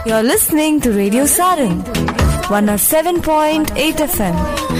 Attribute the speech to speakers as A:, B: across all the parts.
A: You're listening to Radio Saran, 107.8 FM.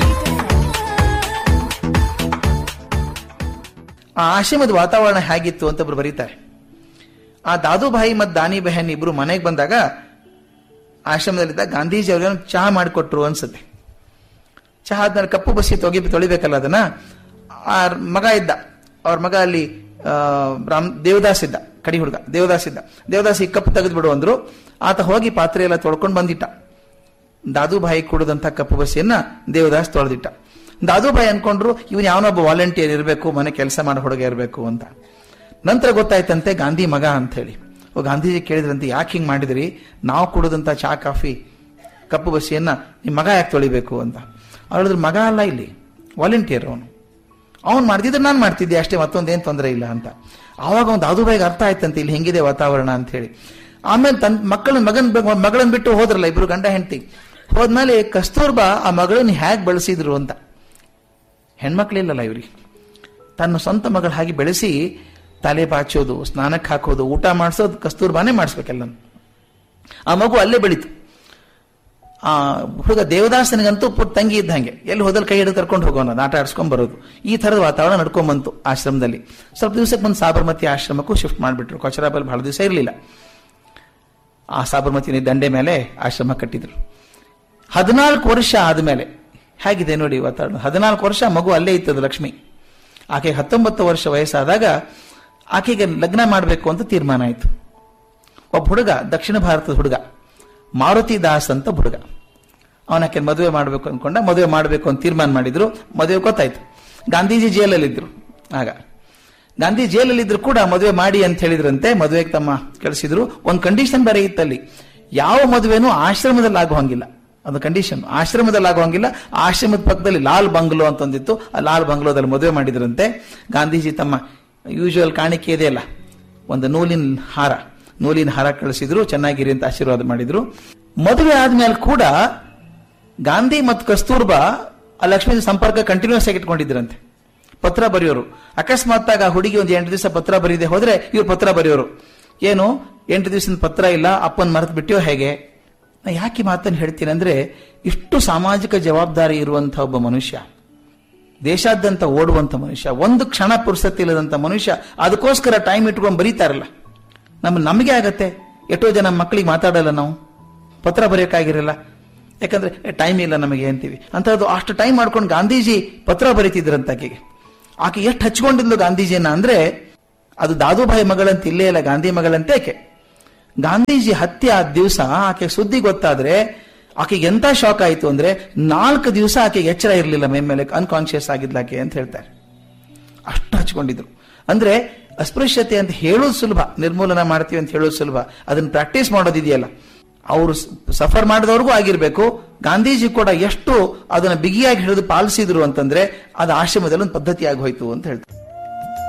B: ಆ ಆಶ್ರಮದ ವಾತಾವರಣ ಹೇಗಿತ್ತು ಅಂತ ಒಬ್ರು ಬರೀತಾರೆ ಆ ದಾದುಭಾಯಿ ಮತ್ತು ದಾನಿ ಬೆಹನ್ ಇಬ್ರು ಮನೆಗೆ ಬಂದಾಗ ಆಶ್ರಮದಲ್ಲಿದ್ದ ಗಾಂಧೀಜಿ ಅವ್ರಿಗೆ ಚಹಾ ಮಾಡಿಕೊಟ್ರು ಅನ್ಸುತ್ತೆ ಚಹಾ ಆದ್ಮೇಲೆ ಕಪ್ಪು ಬಸಿ ತೊಗಿ ತೊಳಿಬೇಕಲ್ಲ ಅದನ್ನ ಆ ಮಗ ಇದ್ದ ಅವ್ರ ಮಗ ಅಲ್ಲಿ ಆ, ರಾಮ್ ದೇವದಾಸ್ ಇದ್ದ ಕಡಿ ಹುಡುಗ ದೇವದಾಸ್ ಇದ್ದ ದೇವದಾಸ್ ಈ ಕಪ್ಪು ತೆಗೆದು ಬಿಡು ಅಂದ್ರು ಆತ ಹೋಗಿ ಪಾತ್ರೆ ಎಲ್ಲ ತೊಳ್ಕೊಂಡು ಬಂದಿಟ್ಟ ದಾದುಭಾಯಿ ಕುಡಿದಂತ ಕಪ್ಪು ಬಸಿಯನ್ನ ದೇವದಾಸ್ ತೊಳೆದಿಟ್ಟ ದಾದುಭಾಯಿ ಅನ್ಕೊಂಡ್ರು ಇವನ್ ಯಾವನೊಬ್ಬ ವಾಲಂಟಿಯರ್ ಇರಬೇಕು ಮನೆ ಕೆಲಸ ಮಾಡೋ ಹುಡುಗ ಇರಬೇಕು ಅಂತ ನಂತರ ಗೊತ್ತಾಯ್ತಂತೆ ಗಾಂಧಿ ಮಗ ಅಂತ ಹೇಳಿ ಓ ಗಾಂಧೀಜಿ ಕೇಳಿದ್ರಂತೆ ಯಾಕೆ ಹಿಂಗ್ ಮಾಡಿದ್ರಿ ನಾವು ಕುಡಿದಂತ ಚಾ ಕಾಫಿ ಕಪ್ಪು ಬಸಿಯನ್ನ ನಿಮ್ಮ ಮಗ ಯಾಕೆ ತೊಳಿಬೇಕು ಅಂತ ಅವ್ರು ಹೇಳಿದ್ರು ಮಗ ಅಲ್ಲ ಇಲ್ಲಿ ವಾಲಂಟಿಯರ್ ಅವನು ಅವ್ನು ಮಾಡ್ತಿದ್ರೆ ನಾನು ಮಾಡ್ತಿದ್ದೆ ಅಷ್ಟೇ ಮತ್ತೊಂದೇನು ತೊಂದರೆ ಇಲ್ಲ ಅಂತ ಆವಾಗ ಒಂದು ದಾದುಬಾಯಿಗೆ ಅರ್ಥ ಆಯ್ತಂತೆ ಇಲ್ಲಿ ಹೆಂಗಿದೆ ವಾತಾವರಣ ಅಂತ ಹೇಳಿ ಆಮೇಲೆ ತನ್ನ ಮಕ್ಕಳ ಮಗನ್ ಮಗಳನ್ನ ಬಿಟ್ಟು ಹೋದ್ರಲ್ಲ ಇಬ್ರು ಗಂಡ ಹೆಂಡತಿ ಹೋದ್ಮೇಲೆ ಕಸ್ತೂರ್ಬಾ ಆ ಮಗಳನ್ನ ಹೇಗೆ ಬೆಳೆಸಿದ್ರು ಅಂತ ಹೆಣ್ಮಕ್ಳಿಲ್ಲಲ್ಲ ಇವ್ರಿಗೆ ತನ್ನ ಸ್ವಂತ ಮಗಳ ಹಾಗೆ ಬೆಳೆಸಿ ತಲೆ ಬಾಚೋದು ಸ್ನಾನಕ್ಕೆ ಹಾಕೋದು ಊಟ ಮಾಡಿಸೋದು ಕಸ್ತೂರ್ಬಾನೇ ಮಾಡಿಸ್ಬೇಕೆಲ್ಲ ಆ ಮಗು ಅಲ್ಲೇ ಬೆಳೀತು ಆ ಹುಡುಗ ದೇವದಾಸನಿಗಂತೂ ಪುಟ್ಟ ತಂಗಿ ಇದ್ದಂಗೆ ಎಲ್ಲಿ ಹೋದಲ್ಲಿ ಕೈ ಹಿಡಿದು ಕರ್ಕೊಂಡು ಹೋಗೋಣ ಆಟ ಆಡ್ಸ್ಕೊಂಡ್ ಬರೋದು ಈ ತರದ ವಾತಾವರಣ ನಡ್ಕೊಂಡ್ ಬಂತು ಆಶ್ರಮದಲ್ಲಿ ಸ್ವಲ್ಪ ದಿವಸಕ್ಕೆ ಬಂದು ಸಾಬರ್ಮತಿ ಆಶ್ರಮಕ್ಕೂ ಶಿಫ್ಟ್ ಮಾಡಿಬಿಟ್ರು ಕೊಚರಾಬಲ್ ಬಹಳ ದಿವಸ ಇರಲಿಲ್ಲ ಆ ಸಾಬರ್ಮತಿ ದಂಡೆ ಮೇಲೆ ಆಶ್ರಮ ಕಟ್ಟಿದ್ರು ಹದಿನಾಲ್ಕು ವರ್ಷ ಆದಮೇಲೆ ಹೇಗಿದೆ ನೋಡಿ ವಾತಾವರಣ ಹದಿನಾಲ್ಕು ವರ್ಷ ಮಗು ಅಲ್ಲೇ ಇತ್ತದು ಲಕ್ಷ್ಮಿ ಆಕೆಗೆ ಹತ್ತೊಂಬತ್ತು ವರ್ಷ ವಯಸ್ಸಾದಾಗ ಆಕೆಗೆ ಲಗ್ನ ಮಾಡಬೇಕು ಅಂತ ತೀರ್ಮಾನ ಆಯಿತು ಒಬ್ಬ ಹುಡುಗ ದಕ್ಷಿಣ ಭಾರತದ ಹುಡುಗ ಮಾರುತಿ ದಾಸ್ ಅಂತ ಹುಡುಗ ಅವನಕ್ಕೆ ಮದುವೆ ಮಾಡಬೇಕು ಅನ್ಕೊಂಡ ಮದುವೆ ಮಾಡಬೇಕು ಅಂತ ತೀರ್ಮಾನ ಮಾಡಿದ್ರು ಮದುವೆ ಗೊತ್ತಾಯ್ತು ಗಾಂಧೀಜಿ ಜೈಲಲ್ಲಿದ್ರು ಆಗ ಗಾಂಧಿ ಜೈಲಲ್ಲಿದ್ರು ಕೂಡ ಮದುವೆ ಮಾಡಿ ಅಂತ ಹೇಳಿದ್ರಂತೆ ಮದುವೆಗೆ ತಮ್ಮ ಕಳಿಸಿದ್ರು ಒಂದು ಕಂಡೀಷನ್ ಬೇರೆ ಇತ್ತಲ್ಲಿ ಯಾವ ಮದುವೆನೂ ಆಶ್ರಮದಲ್ಲಿ ಆಗುವಂಗಿಲ್ಲ ಅದು ಕಂಡೀಷನ್ ಆಶ್ರಮದಲ್ಲಿ ಆಗುವಂಗಿಲ್ಲ ಆಶ್ರಮದ ಪಕ್ಕದಲ್ಲಿ ಲಾಲ್ ಬಂಗ್ಲೋ ಅಂತ ಒಂದಿತ್ತು ಆ ಲಾಲ್ ಬಂಗ್ಲೋದಲ್ಲಿ ಮದುವೆ ಮಾಡಿದ್ರಂತೆ ಗಾಂಧೀಜಿ ತಮ್ಮ ಯೂಶುವಲ್ ಕಾಣಿಕೆ ಇದೆಯಲ್ಲ ಒಂದು ನೂಲಿನ ಹಾರ ನೂಲಿನ ಹಾರ ಕಳಿಸಿದ್ರು ಚೆನ್ನಾಗಿರಿ ಅಂತ ಆಶೀರ್ವಾದ ಮಾಡಿದ್ರು ಮದುವೆ ಆದ್ಮೇಲೆ ಕೂಡ ಗಾಂಧಿ ಮತ್ತು ಕಸ್ತೂರ್ಬಾ ಆ ಲಕ್ಷ್ಮೀ ಸಂಪರ್ಕ ಕಂಟಿನ್ಯೂಸ್ ಆಗಿ ಇಟ್ಕೊಂಡಿದ್ರಂತೆ ಪತ್ರ ಬರೆಯೋರು ಅಕಸ್ಮಾತ್ ಆಗ ಆ ಹುಡುಗಿ ಒಂದು ಎಂಟು ದಿವಸ ಪತ್ರ ಬರೀದೆ ಹೋದ್ರೆ ಇವ್ರು ಪತ್ರ ಬರೆಯೋರು ಏನು ಎಂಟು ದಿವಸದ ಪತ್ರ ಇಲ್ಲ ಅಪ್ಪನ್ ಮರೆತು ಬಿಟ್ಟಿಯೋ ಹೇಗೆ ನಾ ಯಾಕೆ ಈ ಮಾತನ್ನು ಹೇಳ್ತೀನಿ ಅಂದ್ರೆ ಇಷ್ಟು ಸಾಮಾಜಿಕ ಜವಾಬ್ದಾರಿ ಇರುವಂತಹ ಒಬ್ಬ ಮನುಷ್ಯ ದೇಶಾದ್ಯಂತ ಓಡುವಂತ ಮನುಷ್ಯ ಒಂದು ಕ್ಷಣ ಪುರ್ಸತಿ ಇಲ್ಲದಂತ ಮನುಷ್ಯ ಅದಕ್ಕೋಸ್ಕರ ಟೈಮ್ ಇಟ್ಕೊಂಡು ಬರೀತಾರಲ್ಲ ನಮ್ಮ ನಮಗೆ ಆಗತ್ತೆ ಎಷ್ಟೋ ಜನ ಮಕ್ಕಳಿಗೆ ಮಾತಾಡಲ್ಲ ನಾವು ಪತ್ರ ಬರೆಯೋಕ್ಕಾಗಿರಲ್ಲ ಯಾಕಂದ್ರೆ ಟೈಮ್ ಇಲ್ಲ ನಮಗೆ ಅಂತೀವಿ ಅಂತದ್ದು ಅಷ್ಟು ಟೈಮ್ ಮಾಡ್ಕೊಂಡು ಗಾಂಧೀಜಿ ಪತ್ರ ಬರೀತಿದ್ರಂತ ಆಕೆಗೆ ಆಕೆ ಎಷ್ಟು ಹಚ್ಕೊಂಡಿದ್ಲು ಗಾಂಧೀಜಿಯನ್ನ ಅಂದ್ರೆ ಅದು ದಾದುಭಾಯಿ ಮಗಳಂತ ಇಲ್ಲೇ ಇಲ್ಲ ಗಾಂಧಿ ಮಗಳಂತೆ ಆಕೆ ಗಾಂಧೀಜಿ ಹತ್ಯೆ ಆದ ದಿವಸ ಆಕೆ ಸುದ್ದಿ ಗೊತ್ತಾದ್ರೆ ಆಕೆಗೆ ಎಂತ ಶಾಕ್ ಆಯ್ತು ಅಂದ್ರೆ ನಾಲ್ಕು ದಿವಸ ಆಕೆಗೆ ಎಚ್ಚರ ಇರಲಿಲ್ಲ ಮೈ ಮೇಲೆ ಅನ್ಕಾನ್ಶಿಯಸ್ ಆಗಿದ್ಲಾಕೆ ಅಂತ ಹೇಳ್ತಾರೆ ಅಷ್ಟು ಹಚ್ಕೊಂಡಿದ್ರು ಅಂದ್ರೆ ಅಸ್ಪೃಶ್ಯತೆ ಅಂತ ಹೇಳೋದು ಸುಲಭ ನಿರ್ಮೂಲನ ಮಾಡ್ತೀವಿ ಅಂತ ಹೇಳೋದು ಸುಲಭ ಅದನ್ನ ಪ್ರಾಕ್ಟೀಸ್ ಮಾಡೋದಿದೆಯಲ್ಲ ಅವರು ಸಫರ್ ಮಾಡಿದವ್ರಿಗೂ ಆಗಿರ್ಬೇಕು ಗಾಂಧೀಜಿ ಕೂಡ ಎಷ್ಟು ಅದನ್ನ ಬಿಗಿಯಾಗಿ ಹಿಡಿದು ಪಾಲಿಸಿದ್ರು ಅಂತಂದ್ರೆ ಅದು ಆಶ್ರಮದಲ್ಲಿ ಒಂದು ಪದ್ಧತಿ ಆಗಿ ಹೋಯ್ತು ಅಂತ ಹೇಳ್ತಾರೆ